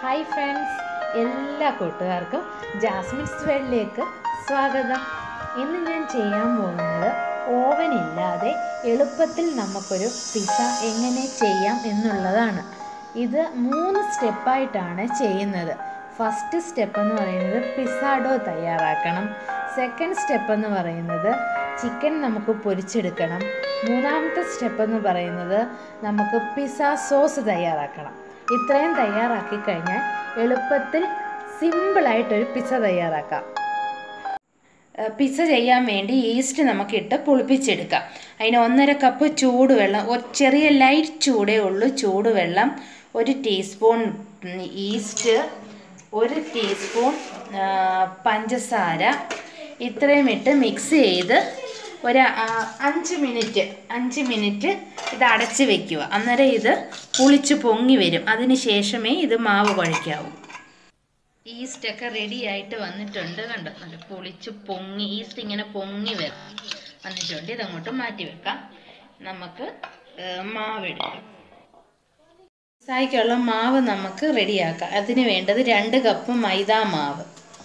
Hi friends എല്ലാ കൂട്ടുകാർക്കും Jasmine's വേൾഡിലേക്ക് സ്വാഗതം ഇന്ന് ഞാൻ ചെയ്യാൻ പോകുന്നത് ഓവൻ ഇല്ലാതെ എളുപ്പത്തിൽ നമുക്കൊരു പിസ്സ എങ്ങനെ ചെയ്യാം എന്നുള്ളതാണ് ഇത് മൂന്ന് സ്റ്റെപ്പായിട്ടാണ് ചെയ്യുന്നത് ഫസ്റ്റ് സ്റ്റെപ്പ് എന്ന് പറയുന്നത് പിസ്സാഡോ തയ്യാറാക്കണം സെക്കൻഡ് സ്റ്റെപ്പ് എന്ന് പറയുന്നത് ചിക്കൻ നമുക്ക് പൊരിച്ചെടുക്കണം മൂന്നാമത്തെ സ്റ്റെപ്പ് എന്ന് പറയുന്നത് നമുക്ക് പിസ്സ സോസ് തയ്യാറാക്കണം ഇത്രയും തയ്യാറാക്കി കഴിഞ്ഞാൽ എളുപ്പത്തിൽ സിമ്പിളായിട്ടൊരു പിസ്സ തയ്യാറാക്കാം ഏഹ് പിസ്സ ചെയ്യാൻ വേണ്ടി ഈസ്റ്റ് നമുക്കിട്ട് പുളിപ്പിച്ചെടുക്കാം അതിന് ഒന്നര കപ്പ് ചൂടുവെള്ളം ഒരു ചെറിയ ലൈറ്റ് ചൂടേ ഉള്ളൂ ചൂടുവെള്ളം ഒരു ടീസ്പൂൺ ഉം, ഈസ്റ്റ് ഒരു ടീസ്പൂൺ ആ, പഞ്ചസാര ഇത്രയും ഇട്ട് മിക്സ് ചെയ്ത് ഒരു ആ, അഞ്ച് മിനിറ്റ് അഞ്ച് മിനിറ്റ് ഇത് അടച്ച് വെക്കുക അന്നേരം ഇത് പുളിച്ച് പൊങ്ങി വരും അതിന് ശേഷമേ ഇത് മാവ് കുഴയ്ക്കാവൂ ഈസ്റ്റ് ഒക്കെ റെഡി ആയിട്ട് വന്നിട്ടുണ്ട് കണ്ടോ നല്ല പൊളിച്ച് പൊങ്ങി ഈസ്റ്റ് ഇങ്ങനെ പൊങ്ങി വരും വന്നിട്ടുണ്ട് ഇതങ്ങോട്ട് മാറ്റി വെക്കാം നമുക്ക് ഏഹ്, മാവ് എടുക്കാം സായിക്കുള്ള മാവ് നമുക്ക് റെഡിയാക്കാം അതിന് വേണ്ടത് രണ്ട് കപ്പ് മൈദ മാവ്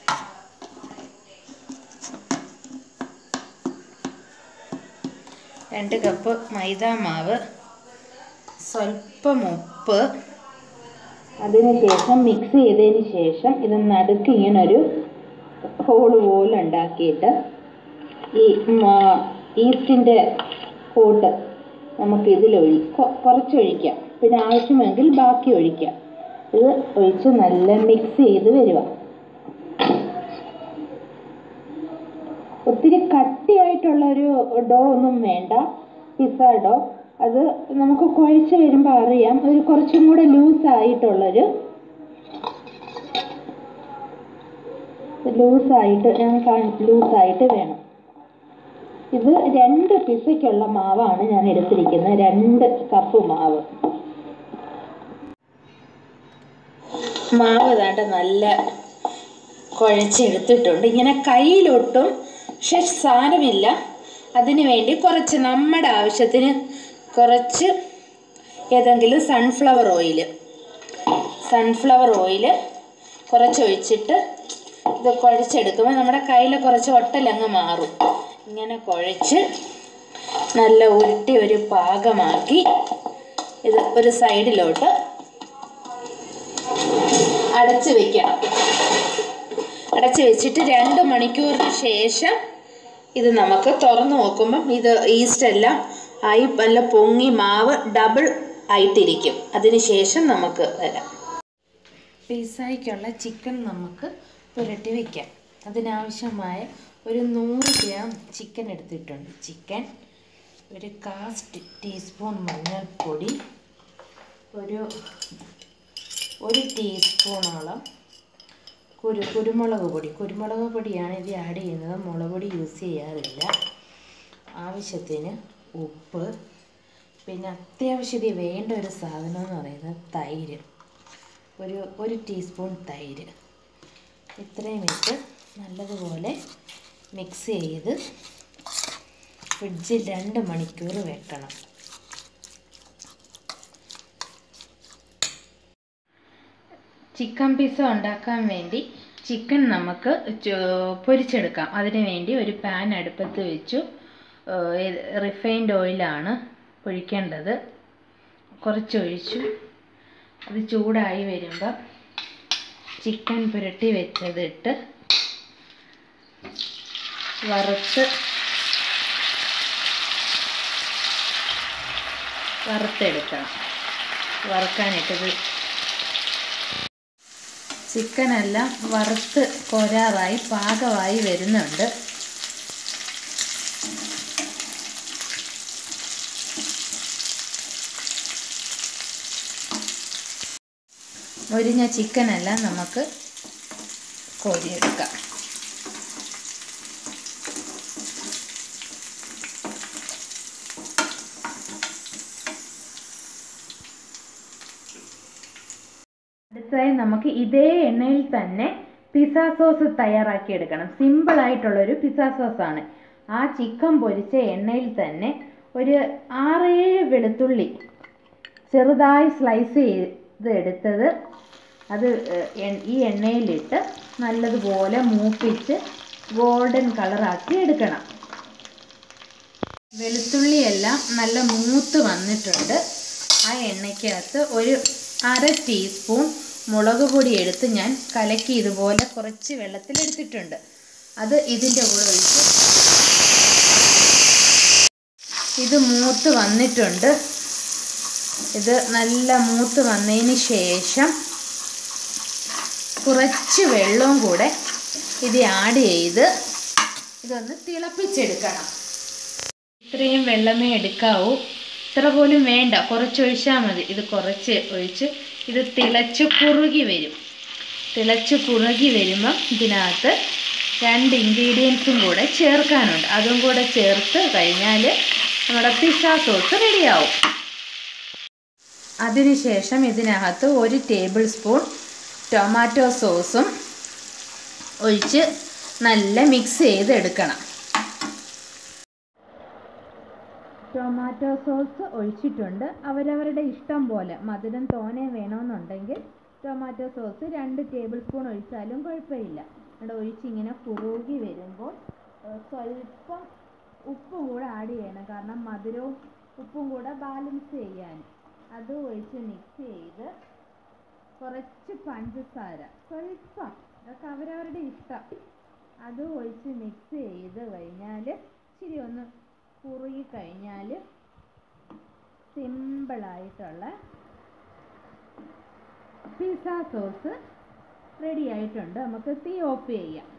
രണ്ട് കപ്പ് മൈദ മാവ് സ്വല്പം ഉപ്പ് അതിനുശേഷം മിക്സ് ചെയ്തതിന് ശേഷം ഇത് നടുക്ക് ഇങ്ങനെ ഒരു ഹോള് പോലെ ഉണ്ടാക്കിയിട്ട് ഈ മാ- ഈസ്റ്റിൻ്റെ കൂട്ട് നമുക്ക് ഇതിലൊഴി കൊ- കുറച്ചൊഴിക്കാം പിന്നെ ആവശ്യമെങ്കിൽ ബാക്കി ഒഴിക്കാം ഇത് ഒഴിച്ച് നല്ല മിക്സ് ചെയ്ത് വരിക ഒത്തിരി കട്ടിയായിട്ടുള്ള ഒരു ഡോ ഒന്നും വേണ്ട പിസ്സ ഡോ അത് നമുക്ക് കുഴച്ച് വരുമ്പോൾ അറിയാം ഒരു കുറച്ചും കൂടെ ലൂസ് ആയിട്ടുള്ളൊരു ലൂസായിട്ട് ഞാൻ ലൂസായിട്ട് വേണം ഇത് രണ്ട് പിസയ്ക്കുള്ള മാവാണ് ഞാൻ എടുത്തിരിക്കുന്നത് രണ്ട് കപ്പ് മാവ് മാവ് ദാണ്ട് നല്ല കുഴച്ചെടുത്തിട്ടുണ്ട് ഇങ്ങനെ കയ്യിലൊട്ടും പക്ഷെ സാരമില്ല അതിന് വേണ്ടി കുറച്ച് നമ്മുടെ ആവശ്യത്തിന് കുറച്ച് ഏതെങ്കിലും സൺഫ്ലവർ ഓയിൽ സൺഫ്ലവർ ഓയിൽ കുറച്ച് ഒഴിച്ചിട്ട് ഇത് കുഴച്ചെടുക്കുമ്പോൾ നമ്മുടെ കയ്യിൽ കുറച്ച് ഒട്ടലങ്ങ് മാറും ഇങ്ങനെ കുഴച്ച് നല്ല ഉരുട്ടി ഒരു പാകമാക്കി ഇത് ഒരു സൈഡിലോട്ട് അടച്ച് വെക്കണം അടച്ച് വെച്ചിട്ട് രണ്ട് മണിക്കൂറിന് ശേഷം ഇത് നമുക്ക് തുറന്ന് നോക്കുമ്പം ഇത് ഈസ്റ്റ് എല്ലാം ആയി നല്ല പൊങ്ങി മാവ് ഡബിൾ ആയിട്ടിരിക്കും അതിന് ശേഷം നമുക്ക് വരാം പിസ്സയ്ക്കുള്ള ചിക്കൻ നമുക്ക് പുരട്ടി വയ്ക്കാം അതിനാവശ്യമായ ഒരു നൂറ് ഗ്രാം ചിക്കൻ എടുത്തിട്ടുണ്ട് ചിക്കൻ ഒരു കാസ്റ്റ് ടീസ്പൂൺ മഞ്ഞൾപ്പൊടി ഒരു ഒരു ടീസ്പൂണോളം കുരു കുരുമുളക് പൊടി കുരുമുളക് പൊടിയാണ് ഇത് ആഡ് ചെയ്യുന്നത് മുളക് പൊടി യൂസ് ചെയ്യാറില്ല ആവശ്യത്തിന് ഉപ്പ് പിന്നെ അത്യാവശ്യത്തിന് വേണ്ട ഒരു സാധനം എന്ന് പറയുന്നത് തൈര് ഒരു ഒരു ടീസ്പൂൺ തൈര് ഇത്രയും ഇട്ട് നല്ലതുപോലെ മിക്സ് ചെയ്ത് ഫ്രിഡ്ജിൽ രണ്ട് മണിക്കൂർ വെക്കണം ചിക്കൻ പിസ്സ ഉണ്ടാക്കാൻ വേണ്ടി ചിക്കൻ നമുക്ക് ചോ- പൊരിച്ചെടുക്കാം അതിന് വേണ്ടി ഒരു പാൻ അടുപ്പത്ത് വെച്ചു റിഫൈൻഡ് ഓയിലാണ് ഒഴിക്കേണ്ടത് കുറച്ചൊഴിച്ചു അത് ചൂടായി വരുമ്പോൾ ചിക്കൻ പുരട്ടി വെച്ചതിട്ട് വറുത്ത് വറുത്തെടുക്കണം വറുക്കാനിട്ടത് ചിക്കനെല്ലാം വറുത്ത് കൊരാറായി പാകമായി വരുന്നുണ്ട് മൊരിഞ്ഞ ചിക്കനെല്ലാം നമുക്ക് കോരിയെടുക്കാം അടുത്തതായി നമുക്ക് ഇതേ എണ്ണയിൽ തന്നെ പിസ്സ സോസ് തയ്യാറാക്കി എടുക്കണം സിമ്പിൾ ആയിട്ടുള്ളൊരു പിസ്സ സോസാണ് ആ ചിക്കൻ പൊരിച്ച എണ്ണയിൽ തന്നെ ഒരു ആറേഴ് വെളുത്തുള്ളി ചെറുതായി സ്ലൈസ് ചെയ്ത് എടുത്തത് അത് ഏഹ്, എ- ഈ എണ്ണയിലിട്ട് നല്ലതുപോലെ മൂപ്പിച്ച് ഗോൾഡൻ കളറാക്കി എടുക്കണം വെളുത്തുള്ളിയെല്ലാം നല്ല മൂത്ത് വന്നിട്ടുണ്ട് ആ എണ്ണയ്ക്കകത്ത് ഒരു അര ടീസ്പൂൺ മുളക് പൊടി എടുത്ത് ഞാൻ കലക്കി ഇതുപോലെ കുറച്ച് വെള്ളത്തിലെടുത്തിട്ടുണ്ട് അത് ഇതിൻ്റെ കൂടെ ഒഴിച്ച് ഇത് മൂത്ത് വന്നിട്ടുണ്ട് ഇത് നല്ല മൂത്ത് വന്നതിന് ശേഷം കുറച്ച് വെള്ളവും കൂടെ ഇത് ആഡ് ചെയ്ത് ഇതൊന്ന് തിളപ്പിച്ചെടുക്കണം ഇത്രയും വെള്ളമേ എടുക്കാവൂ ഇത്ര പോലും വേണ്ട കുറച്ച് ഒഴിച്ചാൽ മതി ഇത് കുറച്ച് ഒഴിച്ച് ഇത് തിളച്ച് കുറുകി വരും തിളച്ച് കുറുകി വരുമ്പം ഇതിനകത്ത് രണ്ട് ഇൻഗ്രീഡിയൻസും കൂടെ ചേർക്കാനുണ്ട് അതും കൂടെ ചേർത്ത് കഴിഞ്ഞാൽ നമ്മുടെ പിസ്സ സോസ് റെഡിയാവും അതിനുശേഷം ഇതിനകത്ത് ഒരു ടേബിൾ സ്പൂൺ ടൊമാറ്റോ സോസും ഒഴിച്ച് നല്ല മിക്സ് ചെയ്തെടുക്കണം ടൊമാറ്റോ സോസ് ഒഴിച്ചിട്ടുണ്ട് അവരവരുടെ ഇഷ്ടം പോലെ മധുരം തോനെ വേണമെന്നുണ്ടെങ്കിൽ ടൊമാറ്റോ സോസ് രണ്ട് ടേബിൾ സ്പൂൺ ഒഴിച്ചാലും കുഴപ്പമില്ല അവിടെ ഒഴിച്ചിങ്ങനെ കുറുകി വരുമ്പോൾ ഏഹ്, സ്വല്പം ഉപ്പും കൂടെ ആഡ് ചെയ്യണം കാരണം മധുരവും ഉപ്പും കൂടെ ബാലൻസ് ചെയ്യാൻ അത് ഒഴിച്ച് മിക്സ് ചെയ്ത് കുറച്ച് പഞ്ചസാര സ്വല്പം അതൊക്കെ അവരവരുടെ ഇഷ്ടം അത് ഒഴിച്ച് മിക്സ് ചെയ്ത് കഴിഞ്ഞാൽ ഇച്ചിരി ഒന്ന് കുറുകി കഴിഞ്ഞാൽ സിമ്പിളായിട്ടുള്ള പിസ്സ സോസ് റെഡി ആയിട്ടുണ്ട് നമുക്ക് തീ ഓഫ് ചെയ്യാം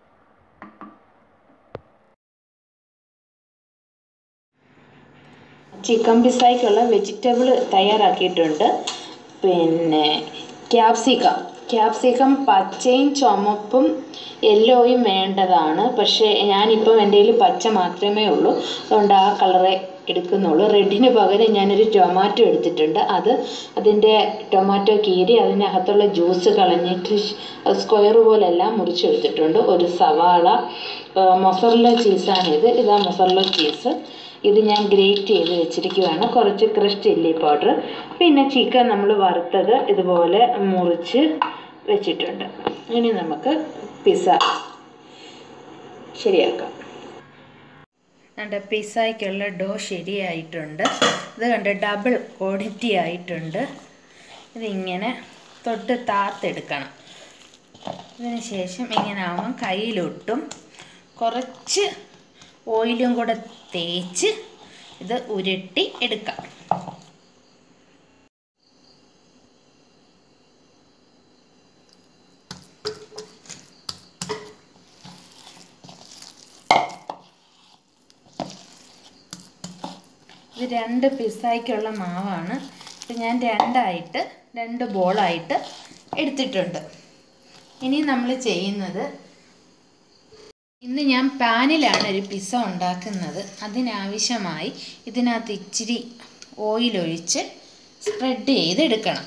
ചിക്കൻ പിസ്സയ്ക്കുള്ള വെജിറ്റബിൾ തയ്യാറാക്കിയിട്ടുണ്ട് പിന്നെ ക്യാപ്സിക്കം ക്യാപ്സിക്കം പച്ചയും ചുമപ്പും യെല്ലോയും വേണ്ടതാണ് പക്ഷേ ഞാനിപ്പം എൻ്റെ കയ്യിൽ പച്ച മാത്രമേ ഉള്ളൂ അതുകൊണ്ട് ആ കളറേ എടുക്കുന്നുള്ളൂ റെഡിന് പകരം ഞാനൊരു ടൊമാറ്റോ എടുത്തിട്ടുണ്ട് അത് അതിൻ്റെ ടൊമാറ്റോ കീറി അതിനകത്തുള്ള ജ്യൂസ് കളഞ്ഞിട്ട് സ്ക്വയർ പോലെല്ലാം മുറിച്ചെടുത്തിട്ടുണ്ട് ഒരു സവാള മൊസറല്ല ചീസാണിത് ഇതാ മൊസറല്ല ചീസ് ഇത് ഞാൻ ഗ്രേറ്റ് ചെയ്ത് വെച്ചിരിക്കുകയാണ് കുറച്ച് ക്രഷ് ചില്ലി പൗഡർ പിന്നെ ചിക്കൻ നമ്മൾ വറുത്തത് ഇതുപോലെ മുറിച്ച് വെച്ചിട്ടുണ്ട് ഇനി നമുക്ക് പിസ്സ ശരിയാക്കാം കണ്ട പിസ്സയ്ക്കുള്ള ഡോ ശരിയായിട്ടുണ്ട് ഇത് കണ്ട് ഡബിൾ ക്വാണ്ടിറ്റി ആയിട്ടുണ്ട് ഇതിങ്ങനെ തൊട്ട് താത്തെടുക്കണം ഇതിന് ശേഷം ഇങ്ങനെ ആവുമ്പം കയ്യിലൊട്ടും കുറച്ച് ഓയിലും കൂടെ തേച്ച് ഇത് ഉരുട്ടി എടുക്കാം ഇത് രണ്ട് പിസ്സായ്ക്കുള്ള മാവാണ് ഇത് ഞാൻ രണ്ടായിട്ട് രണ്ട് ബോളായിട്ട് എടുത്തിട്ടുണ്ട് ഇനി നമ്മൾ ചെയ്യുന്നത് ഇന്ന് ഞാൻ പാനിലാണ് ഒരു പിസ്സ ഉണ്ടാക്കുന്നത് അതിനാവശ്യമായി ഇതിനകത്ത് ഇച്ചിരി ഓയിലൊഴിച്ച് സ്പ്രെഡ് ചെയ്തെടുക്കണം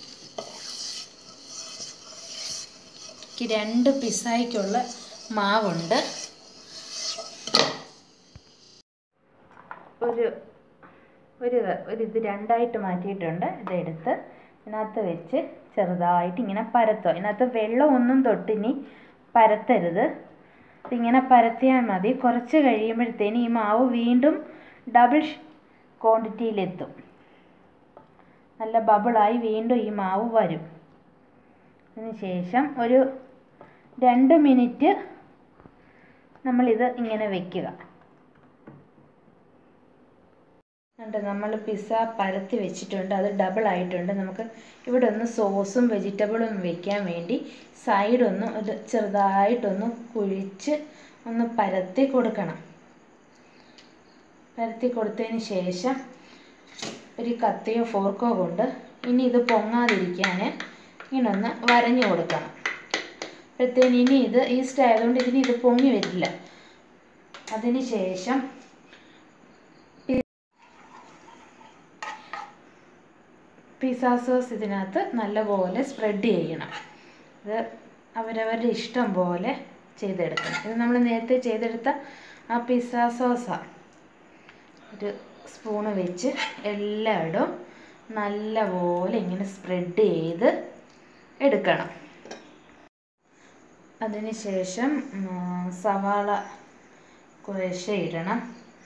എനിക്ക് രണ്ട് പിസ്സായ്ക്കുള്ള മാവുണ്ട് ഒരു ഒരു ഒരു ഇത് രണ്ടായിട്ട് മാറ്റിയിട്ടുണ്ട് ഇതെടുത്ത് ഇതിനകത്ത് വെച്ച് ചെറുതായിട്ട് ഇങ്ങനെ പരത്തുക ഇതിനകത്ത് വെള്ളമൊന്നും തൊട്ടിനി പരത്തരുത് ഇതിങ്ങനെ പരത്തിയാൽ മതി കുറച്ച് കഴിയുമ്പോഴത്തേന് ഈ മാവ് വീണ്ടും ഡബിൾ ക്വാണ്ടിറ്റിയിലെത്തും നല്ല ബബിളായി വീണ്ടും ഈ മാവ് വരും അതിന് ശേഷം ഒരു രണ്ട് മിനിറ്റ് നമ്മളിത് ഇങ്ങനെ വെക്കുക ഉണ്ട് നമ്മൾ പിസ്സ പരത്തി വെച്ചിട്ടുണ്ട് അത് ഡബിൾ ആയിട്ടുണ്ട് നമുക്ക് ഇവിടെ ഒന്ന് സോസും വെജിറ്റബിളും വെക്കാൻ വേണ്ടി സൈഡ് ഒന്ന് ഒരു ചെറുതായിട്ടൊന്ന് കുഴിച്ച് ഒന്ന് പരത്തി കൊടുക്കണം പരത്തി കൊടുത്തതിന് ശേഷം ഒരു കത്തിയോ ഫോർക്കോ കൊണ്ട് ഇനി ഇത് പൊങ്ങാതിരിക്കാൻ ഇങ്ങനെ ഒന്ന് വരഞ്ഞു കൊടുക്കണം അപ്പോഴത്തേന് ഇനി ഇത് ഈസ്റ്റ് ആയതുകൊണ്ട് ഇതിന് ഇത് പൊങ്ങി വരില്ല അതിന് ശേഷം പിസ്സ സോസ് ഇതിനകത്ത് നല്ലപോലെ സ്പ്രെഡ് ചെയ്യണം ഇത് അവരവരുടെ ഇഷ്ടം പോലെ ചെയ്തെടുക്കണം ഇത് നമ്മൾ നേരത്തെ ചെയ്തെടുത്ത ആ പിസ്സ സോസാണ് ഒരു സ്പൂണ് വെച്ച് എല്ലായിടും നല്ലപോലെ ഇങ്ങനെ സ്പ്രെഡ് ചെയ്ത് എടുക്കണം അതിനുശേഷം ഉം, സവാള കുറേശ്ശെ ഇടണം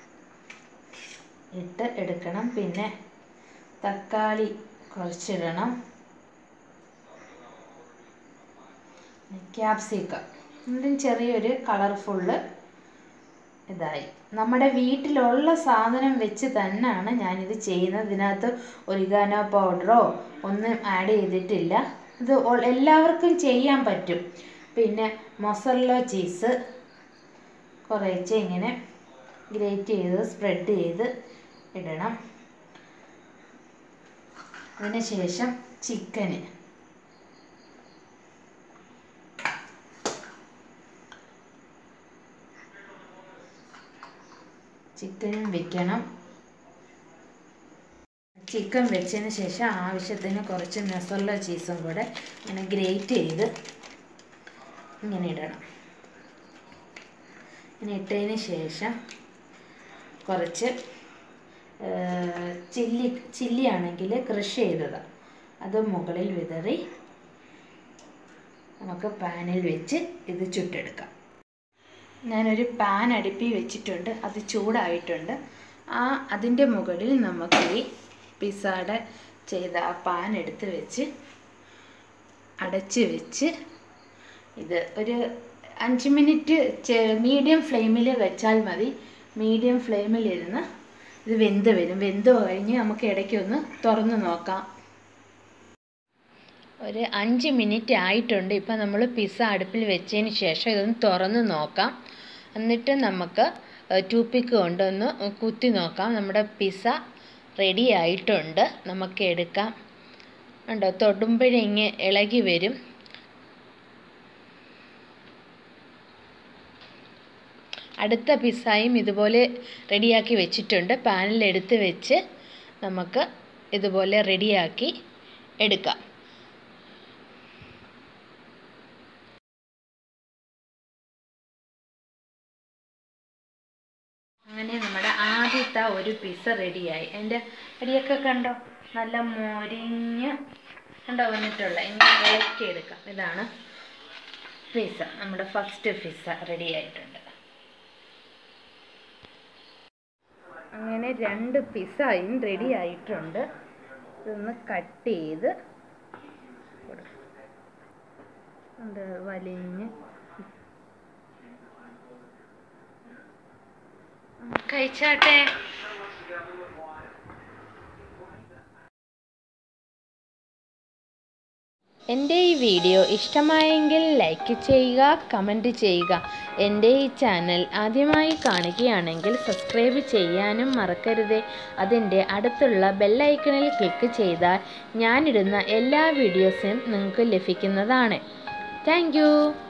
ഇട്ട് എടുക്കണം പിന്നെ തക്കാളി കുറച്ചിടണം ക്യാപ്സിക്കം എന്നിട്ടും ചെറിയൊരു കളർഫുള്ള് ഇതായി നമ്മുടെ വീട്ടിലുള്ള സാധനം വെച്ച് തന്നെയാണ് ഞാനിത് ചെയ്യുന്നത് ഇതിനകത്ത് ഒരിഗാനോ പൗഡറോ ഒന്നും ആഡ് ചെയ്തിട്ടില്ല ഇത് ഒ- എല്ലാവർക്കും ചെയ്യാൻ പറ്റും പിന്നെ മൊസറല്ല ചീസ് കുറേശ്ശെ ഇങ്ങനെ ഗ്രേറ്റ് ചെയ്ത് സ്പ്രെഡ് ചെയ്ത് ഇടണം അതിനുശേഷം ചിക്കന് ചിക്കനും വെക്കണം ചിക്കൻ വെച്ചതിന് ശേഷം ആവശ്യത്തിന് കുറച്ച് മെസല്ല ചീസും കൂടെ ഇങ്ങനെ ഗ്രേറ്റ് ചെയ്ത് ഇങ്ങനെ ഇടണം ഇങ്ങനെ ഇട്ടതിന് ശേഷം കുറച്ച് ചില്ലി ചില്ലി ആണെങ്കിൽ ക്രഷ് ചെയ്തത് അത് മുകളിൽ വിതറി നമുക്ക് പാനിൽ വെച്ച് ഇത് ചുട്ടെടുക്കാം ഞാനൊരു പാൻ അടുപ്പി വെച്ചിട്ടുണ്ട് അത് ചൂടായിട്ടുണ്ട് ആ അതിൻ്റെ മുകളിൽ നമുക്ക് ഈ പിസ്സയുടെ ചെയ്ത ആ പാൻ എടുത്ത് വെച്ച് അടച്ച് വെച്ച് ഇത് ഒരു അഞ്ച് മിനിറ്റ് മീഡിയം ഫ്ലെയിമിൽ വെച്ചാൽ മതി മീഡിയം ഫ്ലെയിമിലിരുന്ന് ഇത് വെന്ത് വരും വെന്ത് കഴിഞ്ഞ് നമുക്ക് ഇടയ്ക്കൊന്ന് തുറന്ന് നോക്കാം ഒരു അഞ്ച് മിനിറ്റ് ആയിട്ടുണ്ട് ഇപ്പം നമ്മൾ പിസ്സ അടുപ്പിൽ വെച്ചതിന് ശേഷം ഇതൊന്ന് തുറന്ന് നോക്കാം എന്നിട്ട് നമുക്ക് ടൂപ്പിക്ക് കൊണ്ടൊന്ന് കുത്തി നോക്കാം നമ്മുടെ പിസ്സ റെഡി ആയിട്ടുണ്ട് നമുക്ക് എടുക്കാം ഉണ്ടോ തൊടുമ്പോഴിങ്ങ് ഇളകി വരും അടുത്ത പിസ്സയും ഇതുപോലെ റെഡിയാക്കി വെച്ചിട്ടുണ്ട് പാനിൽ എടുത്ത് വെച്ച് നമുക്ക് ഇതുപോലെ റെഡിയാക്കി എടുക്കാം അങ്ങനെ നമ്മുടെ ആദ്യത്തെ ഒരു പിസ്സ റെഡിയായി എൻ്റെ അടിയൊക്കെ കണ്ടോ നല്ല മൊരിഞ്ഞ് കണ്ടോ വന്നിട്ടുള്ള ഇങ്ങനെ ഇളക്കിയെടുക്കാം ഇതാണ് പിസ്സ നമ്മുടെ ഫസ്റ്റ് പിസ്സ റെഡി ആയിട്ടുണ്ട് അങ്ങനെ രണ്ട് പിസ്സയും റെഡി ആയിട്ടുണ്ട് ഇതൊന്ന് കട്ട് ചെയ്ത് കൊടുക്കാം. ഉണ്ട് വലിഞ്ഞ് കഴിച്ചാട്ടെ എൻ്റെ ഈ വീഡിയോ ഇഷ്ടമായെങ്കിൽ ലൈക്ക് ചെയ്യുക കമൻറ്റ് ചെയ്യുക എൻ്റെ ഈ ചാനൽ ആദ്യമായി കാണുകയാണെങ്കിൽ സബ്സ്ക്രൈബ് ചെയ്യാനും മറക്കരുതേ അതിൻ്റെ അടുത്തുള്ള ബെല്ലൈക്കണിൽ ക്ലിക്ക് ചെയ്താൽ ഞാനിടുന്ന എല്ലാ വീഡിയോസും നിങ്ങൾക്ക് ലഭിക്കുന്നതാണ് താങ്ക്